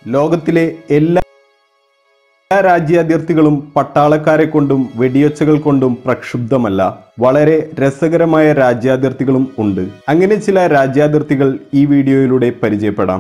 ലോകത്തിലെ എല്ലാ രാജ്യാതിർത്തികളും പട്ടാളക്കാരെ കൊണ്ടും വെടിയൊച്ചകൾ കൊണ്ടും പ്രക്ഷുബ്ധമല്ല വളരെ രസകരമായ രാജ്യാതിർത്തികളും ഉണ്ട് അങ്ങനെ ചില രാജ്യാതിർത്തികൾ ഈ വീഡിയോയിലൂടെ പരിചയപ്പെടാം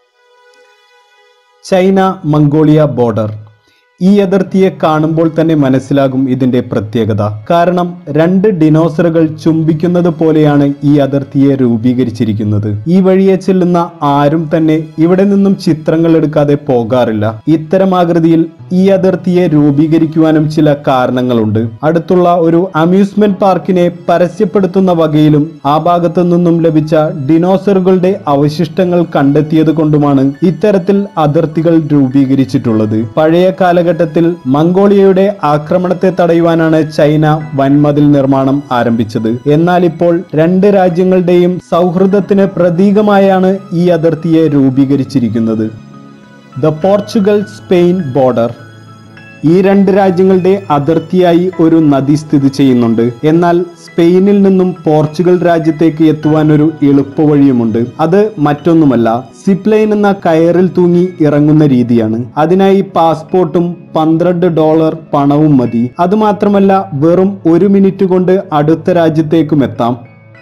ചൈന മംഗോളിയ ബോർഡർ ഈ അതിർത്തിയെ കാണുമ്പോൾ തന്നെ മനസ്സിലാകും ഇതിന്റെ പ്രത്യേകത കാരണം രണ്ട് ഡിനോസറുകൾ ചുംബിക്കുന്നത് പോലെയാണ് ഈ അതിർത്തിയെ രൂപീകരിച്ചിരിക്കുന്നത് ഈ വഴിയെ ചെല്ലുന്ന ആരും തന്നെ ഇവിടെ നിന്നും ചിത്രങ്ങൾ എടുക്കാതെ പോകാറില്ല ഇത്തരം ആകൃതിയിൽ ഈ അതിർത്തിയെ രൂപീകരിക്കുവാനും ചില കാരണങ്ങളുണ്ട് അടുത്തുള്ള ഒരു അമ്യൂസ്മെന്റ് പാർക്കിനെ പരസ്യപ്പെടുത്തുന്ന വകയിലും ആ ഭാഗത്തു നിന്നും ലഭിച്ച ഡിനോസറുകളുടെ അവശിഷ്ടങ്ങൾ കണ്ടെത്തിയത് കൊണ്ടുമാണ് ഇത്തരത്തിൽ അതിർത്തികൾ രൂപീകരിച്ചിട്ടുള്ളത് പഴയ കാലഘട്ടത്തിൽ മംഗോളിയയുടെ ആക്രമണത്തെ തടയുവാനാണ് ചൈന വൻമതിൽ നിർമ്മാണം ആരംഭിച്ചത് എന്നാൽ ഇപ്പോൾ രണ്ട് രാജ്യങ്ങളുടെയും സൗഹൃദത്തിന് പ്രതീകമായാണ് ഈ അതിർത്തിയെ രൂപീകരിച്ചിരിക്കുന്നത് ദ പോർച്ചുഗൽ സ്പെയിൻ ബോർഡർ ഈ രണ്ട് രാജ്യങ്ങളുടെ അതിർത്തിയായി ഒരു നദി സ്ഥിതി ചെയ്യുന്നുണ്ട് എന്നാൽ സ്പെയിനിൽ നിന്നും പോർച്ചുഗൽ രാജ്യത്തേക്ക് എത്തുവാൻ ഒരു എളുപ്പവഴിയുമുണ്ട് അത് മറ്റൊന്നുമല്ല സിപ്ലൈൻ എന്ന കയറിൽ തൂങ്ങി ഇറങ്ങുന്ന രീതിയാണ് അതിനായി പാസ്പോർട്ടും പന്ത്രണ്ട് ഡോളർ പണവും മതി അതുമാത്രമല്ല വെറും ഒരു മിനിറ്റ് കൊണ്ട് അടുത്ത രാജ്യത്തേക്കും എത്താം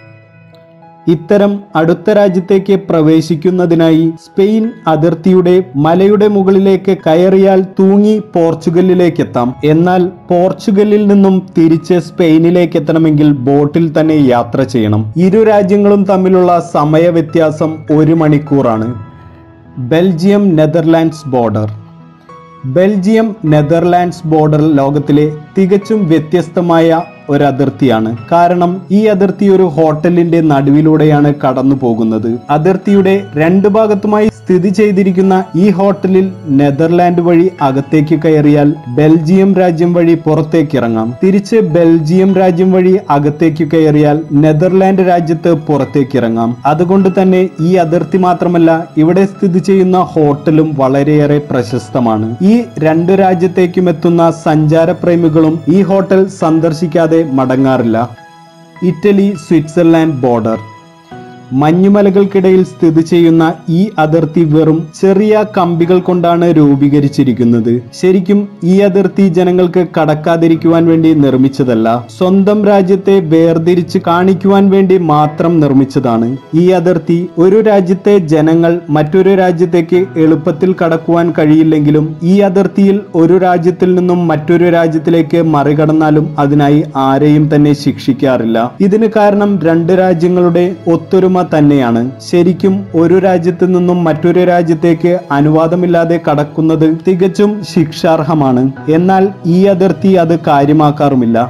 ഇത്തരം അടുത്ത രാജ്യത്തേക്ക് പ്രവേശിക്കുന്നതിനായി സ്പെയിൻ അതിർത്തിയുടെ മലയുടെ മുകളിലേക്ക് കയറിയാൽ തൂങ്ങി പോർച്ചുഗലിലേക്ക് എത്താം എന്നാൽ പോർച്ചുഗലിൽ നിന്നും തിരിച്ച് സ്പെയിനിലേക്ക് എത്തണമെങ്കിൽ ബോട്ടിൽ തന്നെ യാത്ര ചെയ്യണം ഇരു രാജ്യങ്ങളും തമ്മിലുള്ള സമയ വ്യത്യാസം ഒരു മണിക്കൂറാണ് Belgium Netherlands border Belgium Netherlands border ലോകത്തിലെ തികച്ചും വ്യത്യസ്തമായ ഒരു അതിർത്തിയാണ് കാരണം ഈ അതിർത്തി ഒരു ഹോട്ടലിന്റെ നടുവിലൂടെയാണ് കടന്നു പോകുന്നത് അതിർത്തിയുടെ രണ്ട് ഭാഗത്തുമായി സ്ഥിതി ചെയ്തിരിക്കുന്ന ഈ ഹോട്ടലിൽ നെതർലാൻഡ് വഴി അകത്തേക്ക് കയറിയാൽ ബെൽജിയം രാജ്യം വഴി പുറത്തേക്ക് ഇറങ്ങാം തിരിച്ച് ബെൽജിയം രാജ്യം വഴി അകത്തേക്ക് കയറിയാൽ നെതർലാൻഡ് രാജ്യത്ത് പുറത്തേക്ക് ഇറങ്ങാം അതുകൊണ്ട് തന്നെ ഈ അതിർത്തി മാത്രമല്ല ഇവിടെ സ്ഥിതി ചെയ്യുന്ന ഹോട്ടലും വളരെയേറെ പ്രശസ്തമാണ് ഈ രണ്ട് രാജ്യത്തേക്കും എത്തുന്ന സഞ്ചാരപ്രേമികളും ഈ ഹോട്ടൽ സന്ദർശിക്കാതെ മടങ്ങാറില്ല ഇറ്റലി സ്വിറ്റ്സർലാൻഡ് ബോർഡർ മഞ്ഞുമലകൾക്കിടയിൽ സ്ഥിതി ചെയ്യുന്ന ഈ അതിർത്തി വെറും ചെറിയ കമ്പികൾ കൊണ്ടാണ് രൂപീകരിച്ചിരിക്കുന്നത് ശരിക്കും ഈ അതിർത്തി ജനങ്ങൾക്ക് കടക്കാതിരിക്കുവാൻ വേണ്ടി നിർമ്മിച്ചതല്ല സ്വന്തം രാജ്യത്തെ വേർതിരിച്ച് കാണിക്കുവാൻ വേണ്ടി മാത്രം നിർമ്മിച്ചതാണ് ഈ അതിർത്തി ഒരു രാജ്യത്തെ ജനങ്ങൾ മറ്റൊരു രാജ്യത്തേക്ക് എളുപ്പത്തിൽ കടക്കുവാൻ കഴിയില്ലെങ്കിലും ഈ അതിർത്തിയിൽ ഒരു രാജ്യത്തിൽ നിന്നും മറ്റൊരു രാജ്യത്തിലേക്ക് മറികടന്നാലും അതിനായി ആരെയും തന്നെ ശിക്ഷിക്കാറില്ല ഇതിന് കാരണം രണ്ട് രാജ്യങ്ങളുടെ ഒത്തൊരുമ തന്നെയാണ് ശരിക്കും ഒരു രാജ്യത്ത് നിന്നും മറ്റൊരു രാജ്യത്തേക്ക് അനുവാദമില്ലാതെ കടക്കുന്നത് തികച്ചും ശിക്ഷാർഹമാണ് എന്നാൽ ഈ അതിർത്തി അത് കാര്യമാക്കാറുമില്ല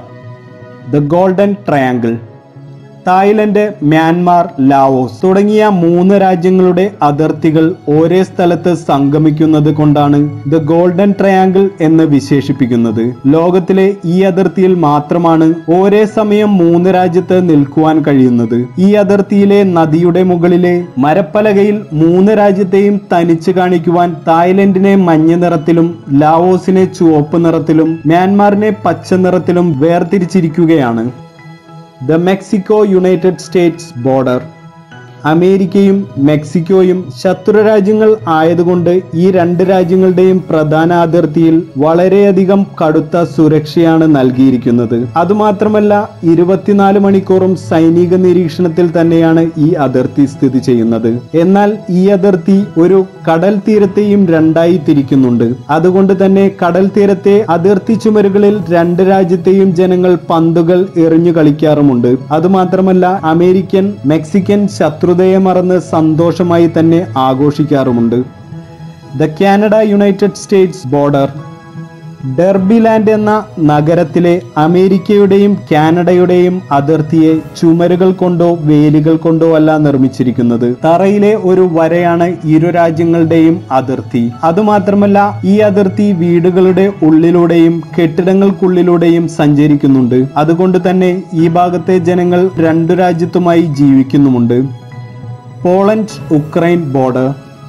the golden triangle Thailand Myanmar Laos തുടങ്ങിയ മൂന്ന് രാജ്യങ്ങളുടെ അതിർത്തികൾ ഒരേ സ്ഥലത്ത് സംഗമിക്കുന്നത് കൊണ്ടാണ് ദ ഗോൾഡൻ ട്രയാങ്കിൾ എന്ന് വിശേഷിപ്പിക്കുന്നത് ലോകത്തിലെ ഈ അതിർത്തിയിൽ മാത്രമാണ് ഒരേ സമയം മൂന്ന് രാജ്യത്ത് നിൽക്കുവാൻ കഴിയുന്നത് ഈ അതിർത്തിയിലെ നദിയുടെ മുകളിലെ മരപ്പലകയിൽ മൂന്ന് രാജ്യത്തെയും തനിച്ച് കാണിക്കുവാൻ തായ്ലൻഡിനെ മഞ്ഞ നിറത്തിലും ലാവോസിനെ ചുവപ്പ് നിറത്തിലും മ്യാൻമാറിനെ പച്ച നിറത്തിലും വേർതിരിച്ചിരിക്കുകയാണ് the Mexico United States border അമേരിക്കയും മെക്സിക്കോയും ശത്രു രാജ്യങ്ങൾ ആയതുകൊണ്ട് ഈ രണ്ട് രാജ്യങ്ങളുടെയും പ്രധാന അതിർത്തിയിൽ വളരെയധികം കടുത്ത സുരക്ഷയാണ് നൽകിയിരിക്കുന്നത് അതുമാത്രമല്ല ഇരുപത്തിനാല് മണിക്കൂറും സൈനിക നിരീക്ഷണത്തിൽ തന്നെയാണ് ഈ അതിർത്തി സ്ഥിതി ചെയ്യുന്നത് എന്നാൽ ഈ അതിർത്തി ഒരു കടൽ തീരത്തെയും രണ്ടായി തിരിക്കുന്നുണ്ട് അതുകൊണ്ട് തന്നെ കടൽ തീരത്തെ അതിർത്തി ചുമരുകളിൽ രണ്ട് രാജ്യത്തെയും ജനങ്ങൾ പന്തുകൾ എറിഞ്ഞു കളിക്കാറുമുണ്ട് അതുമാത്രമല്ല അമേരിക്കൻ മെക്സിക്കൻ ശത്രുതയെ മറന്ന് സന്തോഷമായി തന്നെ ആഘോഷിക്കാറുമുണ്ട് the Canada United States border Derby Line എന്ന നഗരത്തിലെ അമേരിക്കയുടെയും കാനഡയുടെയും അതിർത്തിയെ ചുമരുകൾ കൊണ്ടോ വേലികൾ കൊണ്ടോ അല്ല നിർമ്മിച്ചിരിക്കുന്നത് തറയിലെ ഒരു വരയാണ് ഇരു രാജ്യങ്ങളുടെയും അതിർത്തി അതുമാത്രമല്ല ഈ അതിർത്തി വീടുകളുടെ ഉള്ളിലൂടെയും കെട്ടിടങ്ങൾക്കുള്ളിലൂടെയും സഞ്ചരിക്കുന്നുണ്ട് അതുകൊണ്ട് തന്നെ ഈ ഭാഗത്തെ ജനങ്ങൾ രണ്ടു രാജ്യത്തുമായി ജീവിക്കുന്നുമുണ്ട് പോളണ്ട് ഉക്രൈൻ ബോർഡർ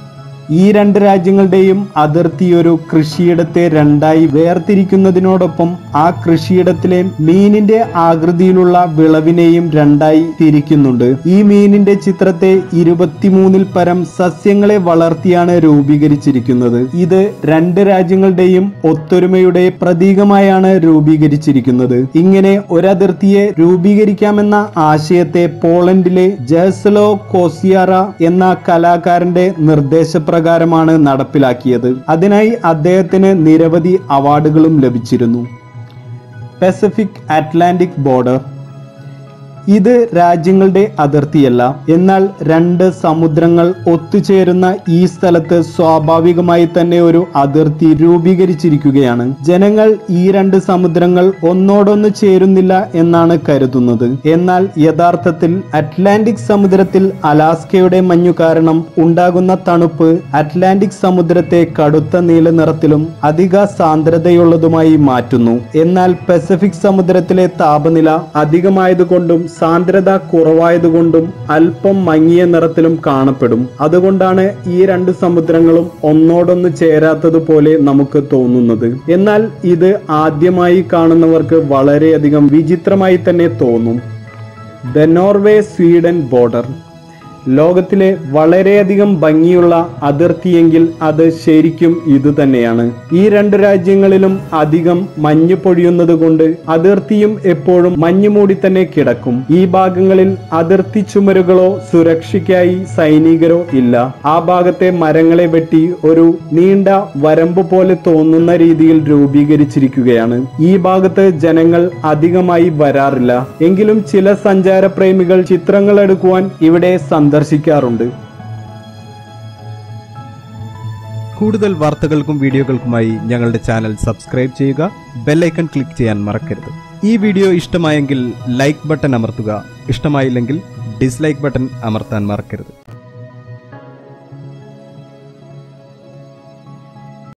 ഈ രണ്ട് രാജ്യങ്ങളുടെയും അതിർത്തി ഒരു കൃഷിയിടത്തെ രണ്ടായി വേർതിരിക്കുന്നതിനോടൊപ്പം ആ കൃഷിയിടത്തിലെ മീനിന്റെ ആകൃതിയിലുള്ള വിളവിനെയും രണ്ടായി തിരിക്കുന്നുണ്ട് ഈ മീനിന്റെ ചിത്രത്തെ ഇരുപത്തിമൂന്നിൽ പരം സസ്യങ്ങളെ വളർത്തിയാണ് രൂപീകരിച്ചിരിക്കുന്നത് ഇത് രണ്ട് രാജ്യങ്ങളുടെയും ഒത്തൊരുമയുടെ പ്രതീകമായാണ് രൂപീകരിച്ചിരിക്കുന്നത് ഇങ്ങനെ ഒരതിർത്തിയെ രൂപീകരിക്കാമെന്ന ആശയത്തെ പോളണ്ടിലെ ജേസലോ കോസിയാറ എന്ന കലാകാരന്റെ നിർദ്ദേശപ്രകാരമാണ് നടപ്പിലാക്കിയത് അതിനായി അദ്ദേഹത്തിന് നിരവധി അവാർഡുകളും ലഭിച്ചിരുന്നു പസഫിക് അറ്റ്ലാന്റിക് ബോർഡർ ഇത് രാജ്യങ്ങളുടെ അതിർത്തിയല്ല എന്നാൽ രണ്ട് സമുദ്രങ്ങൾ ഒത്തുചേരുന്ന ഈ സ്ഥലത്ത് സ്വാഭാവികമായി തന്നെ ഒരു അതിർത്തി രൂപീകരിച്ചിരിക്കുകയാണ് ജനങ്ങൾ ഈ രണ്ട് സമുദ്രങ്ങൾ ഒന്നോടൊന്ന് ചേരുന്നില്ല എന്നാണ് കരുതുന്നത് എന്നാൽ യഥാർത്ഥത്തിൽ അറ്റ്ലാന്റിക് സമുദ്രത്തിൽ അലാസ്കയുടെ മഞ്ഞു കാരണം ഉണ്ടാകുന്ന തണുപ്പ് അറ്റ്ലാന്റിക് സമുദ്രത്തെ കടുത്ത നീല നിറത്തിലും അധിക സാന്ദ്രതയുള്ളതുമായി മാറ്റുന്നു എന്നാൽ പസഫിക് സമുദ്രത്തിലെ താപനില അധികമായതുകൊണ്ടും സാന്ദ്രത കുറവായതുകൊണ്ടും അല്പം മങ്ങിയ നിറത്തിലും കാണപ്പെടും അതുകൊണ്ടാണ് ഈ രണ്ട് സമുദ്രങ്ങളും ഒന്നോടൊന്ന് ചേരാത്തതുപോലെ നമുക്ക് തോന്നുന്നത് എന്നാൽ ഇത് ആദ്യമായി കാണുന്നവർക്ക് വളരെയധികം വിചിത്രമായി തന്നെ തോന്നും ദ നോർവേ സ്വീഡൻ ബോർഡർ ലോകത്തിലെ വളരെയധികം ഭംഗിയുള്ള അതിർത്തിയെങ്കിൽ അത് ശരിക്കും ഇത് തന്നെയാണ് ഈ രണ്ട് രാജ്യങ്ങളിലും അധികം മഞ്ഞ് പൊഴിയുന്നത് കൊണ്ട് അതിർത്തിയും എപ്പോഴും മഞ്ഞ് മൂടി തന്നെ കിടക്കും ഈ ഭാഗങ്ങളിൽ അതിർത്തി ചുമരുകളോ സുരക്ഷയ്ക്കായി സൈനികരോ ഇല്ല ആ ഭാഗത്തെ മരങ്ങളെ വെട്ടി ഒരു നീണ്ട വരമ്പ് പോലെ തോന്നുന്ന രീതിയിൽ രൂപീകരിച്ചിരിക്കുകയാണ് ഈ ഭാഗത്ത് ജനങ്ങൾ അധികമായി വരാറില്ല എങ്കിലും ചില സഞ്ചാരപ്രേമികൾ ചിത്രങ്ങൾ എടുക്കുവാൻ ഇവിടെ സന്ദർശിക്കാറുണ്ട് കൂടുതൽ വാർത്തകൾക്കും വീഡിയോകൾക്കുമായി ഞങ്ങളുടെ ചാനൽ സബ്സ്ക്രൈബ് ചെയ്യുക ബെല്ലൈക്കൺ ക്ലിക്ക് ചെയ്യാൻ മറക്കരുത് ഈ വീഡിയോ ഇഷ്ടമായെങ്കിൽ ലൈക്ക് ബട്ടൺ അമർത്തുക ഇഷ്ടമായില്ലെങ്കിൽ ഡിസ്ലൈക്ക് ബട്ടൺ അമർത്താൻ മറക്കരുത്